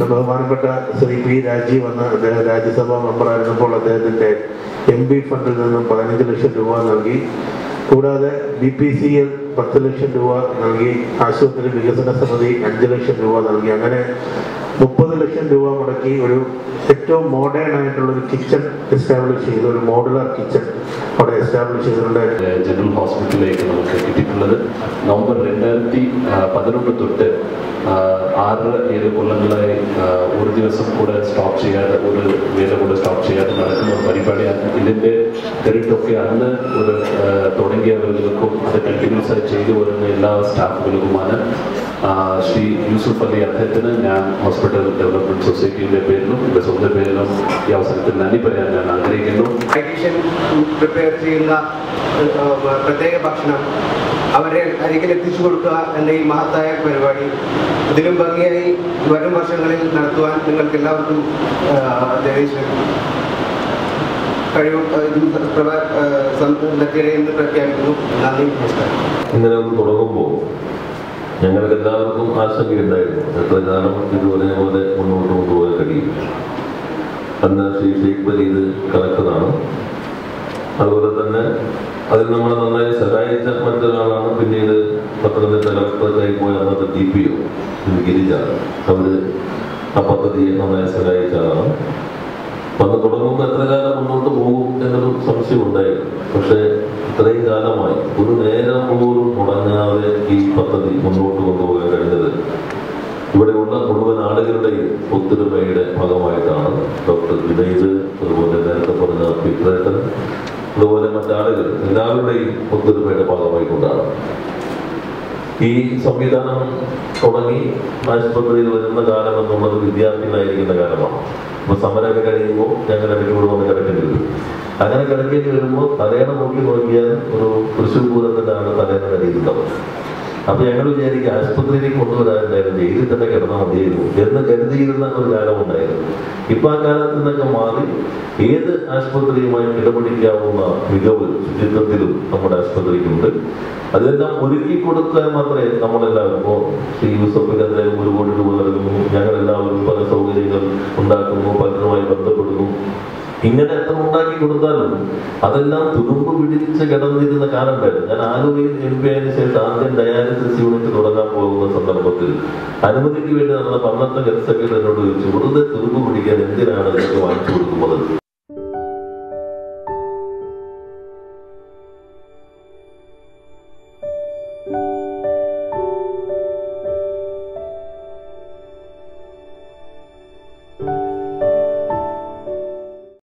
ബഹുമാനപ്പെട്ട ശ്രീ പി രാജീവ് എന്ന അദ്ദേഹം രാജ്യസഭാ മെമ്പറായിരുന്നപ്പോൾ അദ്ദേഹത്തിൻ്റെ എം പി ഫണ്ടിൽ നിന്നും പതിനഞ്ച് ലക്ഷം രൂപ നൽകി കൂടാതെ ബി പി സി എൽ പത്ത് ലക്ഷം രൂപ നൽകി ആശുപത്രി വികസന സമിതി അഞ്ച് ലക്ഷം രൂപ നൽകി അങ്ങനെ മുപ്പത് ലക്ഷം രൂപ മുടക്കി ഒരു ഏറ്റവും മോഡേൺ ആയിട്ടുള്ള ഒരു കിച്ചൺ എസ്റ്റാബ്ലിഷ് ചെയ്തു ഒരു മോഡുലാർ കിച്ചൺ അവിടെ എസ്റ്റാബ്ലിഷ് ചെയ്തിട്ടുണ്ട് ജനറൽ ഹോസ്പിറ്റലിലേക്ക് നമുക്ക് കിട്ടിയിട്ടുള്ളത് നവംബർ രണ്ടായിരത്തി പതിനൊന്ന് തൊട്ട് ആ, ആറ് ഏഴ് കൊല്ലങ്ങളായി ആ, ഒരു ദിവസം കൂടെ സ്റ്റോപ്പ് ചെയ്യാതെ ഒരു വേല കൂടെ സ്റ്റോപ്പ് ചെയ്യാതെ നടക്കുന്ന ഒരു പരിപാടിയാണ് ഇതിൻ്റെ ക്രെഡിറ്റൊക്കെ അന്ന് ഒരു ആ, തുടങ്ങിയവർക്കും അത് കണ്ടിന്യൂസ് ആയി ചെയ്തു വരുന്ന എല്ലാ സ്റ്റാഫുകൾക്കുമാണ് ആ, ശ്രീ യൂസുഫ് അലി അദ്ദേഹത്തിന് ഞാൻ ഹോസ്പിറ്റൽ ഡെവലപ്മെന്റ് സൊസൈറ്റിയുടെ പേരിലും എൻ്റെ സ്വന്തം പേരിലും ഈ അവസരത്തിൽ നന്ദി പറയാൻ ഞാൻ ആഗ്രഹിക്കുന്നു ഡയറ്റീഷ്യൻ പ്രിപ്പയർ ചെയ്യുന്ന ഏഹ്, പ്രത്യേക ഭക്ഷണം അവരെ അരികിൽ എത്തിച്ചു കൊടുക്കുക എന്ന ഈ മഹത്തായ പരിപാടി ഇതിലും ഭംഗിയായി വരും വർഷങ്ങളിൽ നടത്തുവാൻ നിങ്ങൾക്ക് എല്ലാവർക്കും ദേവേശ്വരൻ കഴിവും എന്ന് പ്രഖ്യാപിക്കുന്നു നന്ദി നമസ്കാരം ഇങ്ങനെ ഒന്ന് തുടങ്ങുമ്പോൾ ഞങ്ങൾക്ക് എല്ലാവർക്കും ആശങ്കയുണ്ടായിരുന്നു എത്ര കാലം ഇത് ഒരേപോലെ മുന്നോട്ട് കൊണ്ടുപോകാൻ കഴിയും അന്ന് ശ്രീ ഷെയ്ഖ് ബലീദ് കളക്ടറാണ് അതുപോലെ തന്നെ അതിൽ നമ്മളെ നന്നായി സഹായിച്ച മറ്റൊരാളാണ് പിന്നീട് പത്തനംതിട്ട കളക്ടറായി പോയ അന്നത്തെ ഡി പി ഒ ഗിരിജ അവര് ആ പദ്ധതിയെ നന്നായി സഹായിച്ച ആളാണ് വന്ന് തുടങ്ങുമ്പോൾ എത്ര കാലം മുന്നോട്ട് പോകും എന്നൊരു സംശയം ഉണ്ടായിരുന്നു പക്ഷേ ഇത്രയും കാലമായി ഒരു നേരം പോലും മുടങ്ങാതെ ഈ പദ്ധതി മുന്നോട്ട് കൊണ്ടുപോകാൻ കഴിഞ്ഞത് ഇവിടെയുള്ള മുഴുവൻ ആളുകളുടെയും ഒത്തൊരുമയുടെ ഭാഗമായിട്ടാണ് ഡോക്ടർ വിനീത് അതുപോലെ നേരത്തെ പറഞ്ഞ പിത്രേട്ടൻ അതുപോലെ മറ്റാളുകൾ എല്ലാവരുടെയും ഒത്തൊരുമയുടെ ഭാഗമായിക്കൊണ്ടാണ് ഈ സംവിധാനം തുടങ്ങി ആശുപത്രിയിൽ വരുന്ന കാലം എന്നുള്ളത് വിദ്യാർത്ഥികളായിരിക്കുന്ന കാലമാണ് അപ്പൊ സമരമൊക്കെ കഴിയുമ്പോൾ ഞങ്ങൾ ഇടയ്ക്ക് കൂടെ വന്ന് കിടക്കേണ്ടി വരും അങ്ങനെ കിടക്കേണ്ടി വരുമ്പോൾ തലേണ നോക്കി നോക്കിയാൽ ഒരു തൃശ്ശൂർ പൂരത്തിലാണ് തലേണ കഴിയുന്നത് അപ്പൊ ഞങ്ങൾ വിചാരിക്കും ആശുപത്രിയിലേക്ക് കൊണ്ടുവരാനുണ്ടായിരുന്നു ജയിലിൽ തന്നെ കിടന്നാൽ മതിയായിരുന്നു എന്ന് കരുതിയിരുന്ന ഒരു കാലമുണ്ടായിരുന്നു ഇപ്പൊ ആ കാലത്ത് നിന്നൊക്കെ മാറി ഏത് ആശുപത്രിയുമായും ഇടപെടിക്കാവുന്ന മികവ് ശുചിത്വത്തിലും നമ്മുടെ ആശുപത്രിക്കുണ്ട് അതെല്ലാം ഒരുക്കി കൊടുക്കാൻ മാത്രമേ നമ്മളെല്ലാവരും ഇപ്പോൾ ശ്രീ യൂസഫിൽ അദ്ദേഹം ഒരു കോടി രൂപ നൽകുന്നു ഞങ്ങളെല്ലാവരും പല സൗകര്യങ്ങൾ ഉണ്ടാക്കുന്നു പലരുമായി ബന്ധപ്പെടുന്നു ഇങ്ങനെ എത്ര ഉണ്ടാക്കി കൊടുത്താലും അതെല്ലാം തുരുമ്പ് പിടിച്ച് കിടന്നിരുന്ന കാലം വരെ ഞാൻ ആലുവയിൽ എം പി ആയതിനു ശേഷം ആദ്യം ഡയാലിസിസ് യൂണിറ്റ് തുടങ്ങാൻ പോകുന്ന സന്ദർഭത്തിൽ അനുമതിക്ക് വേണ്ടി നടന്ന പന്നത്തെ ഹെൽത്ത് സെക്രട്ടറി എന്നോട് ചോദിച്ചു വെറുതെ തുരുമ്പ് പിടിക്കാൻ എന്തിനാണ് ഇതൊക്കെ വാങ്ങിച്ചു കൊടുക്കുന്നത്